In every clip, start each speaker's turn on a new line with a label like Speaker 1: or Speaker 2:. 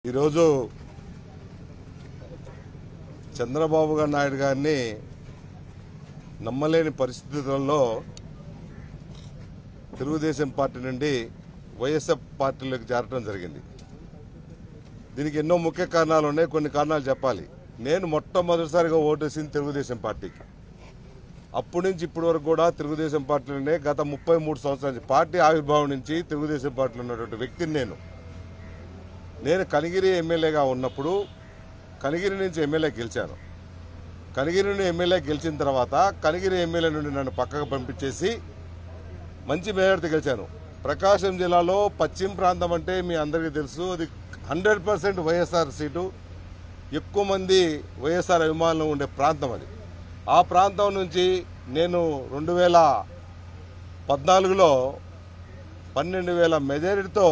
Speaker 1: ఈరోజు చంద్రబాబు గారు నాయుడు గారిని నమ్మలేని పరిస్థితులలో తెలుగుదేశం పార్టీ నుండి వైఎస్ఎఫ్ పార్టీలోకి చేరటం జరిగింది దీనికి ఎన్నో ముఖ్య కారణాలు ఉన్నాయి కొన్ని కారణాలు చెప్పాలి నేను మొట్టమొదటిసారిగా ఓటేసింది తెలుగుదేశం పార్టీకి అప్పటి నుంచి ఇప్పటి వరకు కూడా తెలుగుదేశం పార్టీలోనే గత ముప్పై మూడు సంవత్సరాల నుంచి పార్టీ ఆవిర్భావం నుంచి తెలుగుదేశం పార్టీలో ఉన్నటువంటి వ్యక్తిని నేను నేను కనిగిరి ఎమ్మెల్యేగా ఉన్నప్పుడు కనిగిరి నుంచి ఎమ్మెల్యే గెలిచాను కనిగిరి నుండి ఎమ్మెల్యే గెలిచిన తర్వాత కనిగిరి ఎమ్మెల్యే నుండి నన్ను పక్కకు పంపించేసి మంచి మేయర్తో గెలిచాను ప్రకాశం జిల్లాలో పశ్చిమ ప్రాంతం అంటే మీ అందరికీ తెలుసు అది హండ్రెడ్ పర్సెంట్ వైఎస్ఆర్ సీటు ఎక్కువ మంది వైఎస్ఆర్ అభిమానులు ఉండే ప్రాంతం అది ఆ ప్రాంతం నుంచి నేను రెండు వేల పద్నాలుగులో పన్నెండు వేల మెజారిటీతో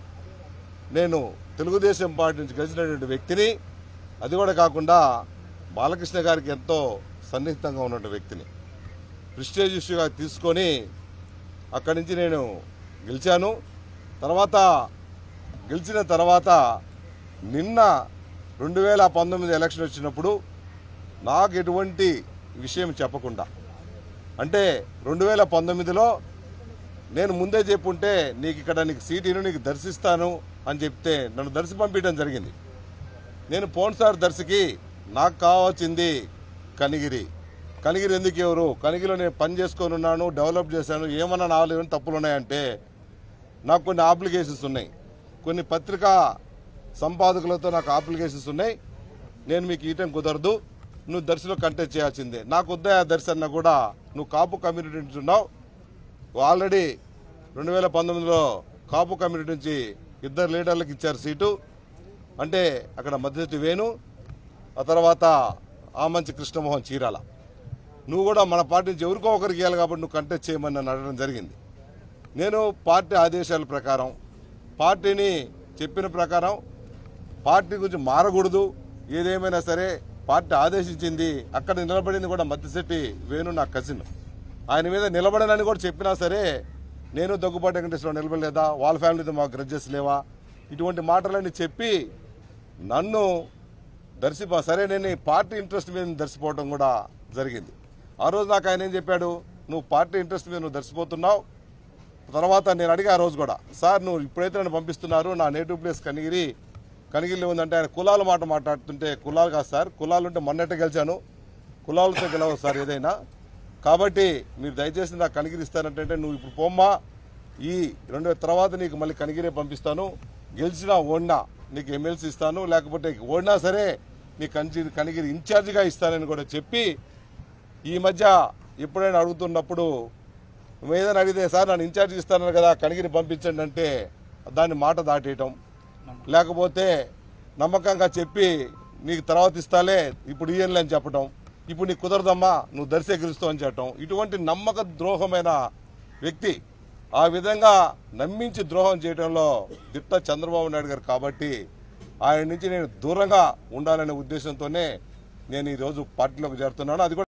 Speaker 1: నేను తెలుగుదేశం పార్టీ నుంచి గెలిచినటువంటి వ్యక్తిని అది కూడా కాకుండా బాలకృష్ణ గారికి ఎంతో సన్నిహితంగా ఉన్నటువంటి వ్యక్తిని ప్రిస్టేజ్ ఇష్యూగా తీసుకొని అక్కడి నుంచి నేను గెలిచాను తర్వాత గెలిచిన తర్వాత నిన్న రెండు వేల పంతొమ్మిది ఎలక్షన్ వచ్చినప్పుడు నాకు ఎటువంటి విషయం చెప్పకుండా అంటే రెండు వేల పంతొమ్మిదిలో నేను ముందే చెప్పుంటే నీకు ఇక్కడ నీకు సీటీను నీకు దర్శిస్తాను అని చెప్తే నన్ను దర్శి పంపించడం జరిగింది నేను పోన్సార్ దర్శికి నాకు కావాల్సింది కనిగిరి కనిగిరి ఎందుకు ఎవరు కనిగిరిలో నేను పని చేసుకొని ఉన్నాను డెవలప్ చేశాను ఏమన్నా నాలుగు ఏమైనా తప్పులు ఉన్నాయంటే నాకు కొన్ని అప్లికేషన్స్ ఉన్నాయి కొన్ని పత్రికా సంపాదకులతో నాకు అప్లికేషన్స్ ఉన్నాయి నేను మీకు ఇయటం కుదరదు నువ్వు దర్శిలో కంటెస్ట్ చేయాల్సిందే నాకు వద్దా దర్శన కూడా నువ్వు కాపు కమ్యూనిటీ నుంచి ఉన్నావు ఆల్రెడీ రెండు వేల పంతొమ్మిదిలో కాపు కమ్యూనిటీ నుంచి ఇద్దరు లీడర్లకు ఇచ్చారు సీటు అంటే అక్కడ మధ్యటి వేణు ఆ తర్వాత ఆమంచి కృష్ణమోహన్ చీరాల నువ్వు కూడా మన పార్టీ నుంచి ఎవరికో ఒకరికి ఇవ్వాలి కాబట్టి నువ్వు కంటెస్ట్ చేయమని నన్ను అడగడం జరిగింది నేను పార్టీ ఆదేశాల ప్రకారం పార్టీని చెప్పిన ప్రకారం పార్టీ గురించి మారకూడదు ఏదేమైనా సరే పార్టీ ఆదేశించింది అక్కడ నిలబడింది కూడా మధ్యశెట్టి వేణు నా కజిన్ ఆయన మీద నిలబడనని కూడా చెప్పినా సరే నేను దగ్గుబాటి వెంకటేశ్వరరావు నిలబడలేదా వాళ్ళ ఫ్యామిలీతో మాకు గ్రడ్జెస్ లేవా ఇటువంటి మాటలన్నీ చెప్పి నన్ను దర్శిపో సరే నేను ఈ పార్టీ ఇంట్రెస్ట్ మీద దర్శిపోవడం కూడా జరిగింది ఆ రోజు నాకు ఆయన ఏం చెప్పాడు నువ్వు పార్టీ ఇంట్రెస్ట్ మీద నువ్వు దర్శిపోతున్నావు తర్వాత నేను అడిగా ఆ రోజు కూడా సార్ నువ్వు ఇప్పుడైతే నన్ను పంపిస్తున్నారు నా నేటివ్ ప్లేస్ కనిగిరి కనిగిరిలో ఉందంటే ఆయన కులాల మాట మాట్లాడుతుంటే కులాలు కాదు సార్ కులాలు ఉంటే మొన్నట్టే గెలిచాను కులాలతో గెలవు సార్ ఏదైనా కాబట్టి మీరు దయచేసి నాకు కనిగిరి ఇస్తానంటే నువ్వు ఇప్పుడు పోమ్మా ఈ రెండు వేల తర్వాత నీకు మళ్ళీ కనిగిరే పంపిస్తాను గెలిచినా ఓడినా నీకు ఎమ్మెల్సీ ఇస్తాను లేకపోతే ఓడినా సరే నీ కంచి కనిగిరి ఇన్ఛార్జిగా ఇస్తానని కూడా చెప్పి ఈ మధ్య ఎప్పుడైనా అడుగుతున్నప్పుడు నువ్వు ఏదైనా అడిగితే సార్ నన్ను ఇన్ఛార్జ్ ఇస్తాను కదా కనిగిరి పంపించండి అంటే దాన్ని మాట దాటేయటం లేకపోతే నమ్మకంగా చెప్పి నీకు తర్వాత ఇస్తాలే ఇప్పుడు ఇయ్యనులే అని చెప్పటం ఇప్పుడు నీకు కుదరదమ్మా నువ్వు దర్శే గెలుస్తావు అని చెప్పటం ఇటువంటి నమ్మక ద్రోహమైన వ్యక్తి ఆ విధంగా నమ్మించి ద్రోహం చేయడంలో దిట్ట చంద్రబాబు నాయుడు గారు కాబట్టి ఆయన నుంచి నేను దూరంగా ఉండాలనే ఉద్దేశంతోనే నేను ఈరోజు పార్టీలోకి చేరుతున్నాను అది కూడా